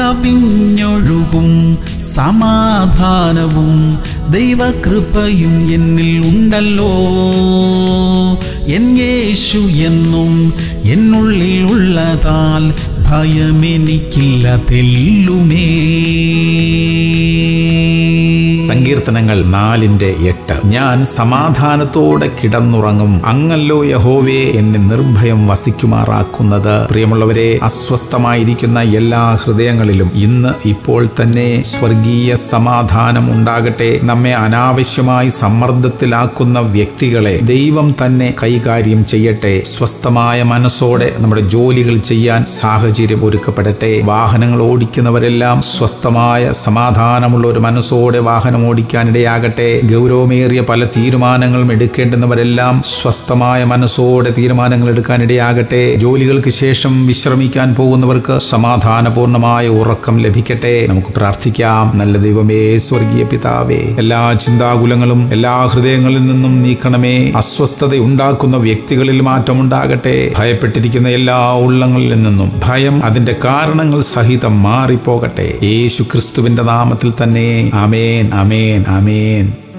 കവിഞ്ഞൊഴുകും സമാധാനവും ദൈവകൃപയും എന്നിൽ ഉണ്ടല്ലോ എൻ യേശു എന്നും എന്നുള്ളിൽ ഉള്ളതാൽ ഭയമെനിക്കില്ല തെല്ലുമേ സങ്കീർത്തനങ്ങൾ നാലിന്റെ എട്ട് ഞാൻ സമാധാനത്തോടെ കിടന്നുറങ്ങും അങ്ങല്ലോ യഹോവേ എന്നെ നിർഭയം വസിക്കുമാറാക്കുന്നത് പ്രിയമുള്ളവരെ അസ്വസ്ഥമായിരിക്കുന്ന എല്ലാ ഹൃദയങ്ങളിലും ഇന്ന് ഇപ്പോൾ തന്നെ സ്വർഗീയ സമാധാനം ഉണ്ടാകട്ടെ നമ്മെ അനാവശ്യമായി സമ്മർദ്ദത്തിലാക്കുന്ന വ്യക്തികളെ ദൈവം തന്നെ കൈകാര്യം ചെയ്യട്ടെ സ്വസ്ഥമായ മനസ്സോടെ നമ്മുടെ ജോലികൾ ചെയ്യാൻ സാഹചര്യം ഒരുക്കപ്പെടട്ടെ വാഹനങ്ങൾ ഓടിക്കുന്നവരെല്ലാം സ്വസ്ഥമായ സമാധാനമുള്ള ഒരു മനസ്സോടെ വാഹനം ഓടിക്കാനിടയാകട്ടെ ഗൗരവമേറിയ പല തീരുമാനങ്ങളും എടുക്കേണ്ടുന്നവരെല്ലാം സ്വസ്ഥമായ മനസ്സോടെ തീരുമാനങ്ങൾ എടുക്കാനിടയാകട്ടെ ജോലികൾക്ക് ശേഷം വിശ്രമിക്കാൻ പോകുന്നവർക്ക് സമാധാനപൂർണമായ ഉറക്കം ലഭിക്കട്ടെ നമുക്ക് പ്രാർത്ഥിക്കാം നല്ല ദൈവമേ സ്വർഗീയ പിതാവേ എല്ലാ ചിന്താകുലങ്ങളും എല്ലാ ഹൃദയങ്ങളിൽ നിന്നും നീക്കണമേ അസ്വസ്ഥത ഉണ്ടാക്കുന്ന വ്യക്തികളിൽ മാറ്റമുണ്ടാകട്ടെ ഭയപ്പെട്ടിരിക്കുന്ന എല്ലാ ഉള്ളങ്ങളിൽ നിന്നും ഭയം അതിന്റെ കാരണങ്ങൾ സഹിതം മാറിപ്പോകട്ടെ യേശു ക്രിസ്തുവിന്റെ നാമത്തിൽ തന്നെ അമേൻ അമേൻ അമേൻ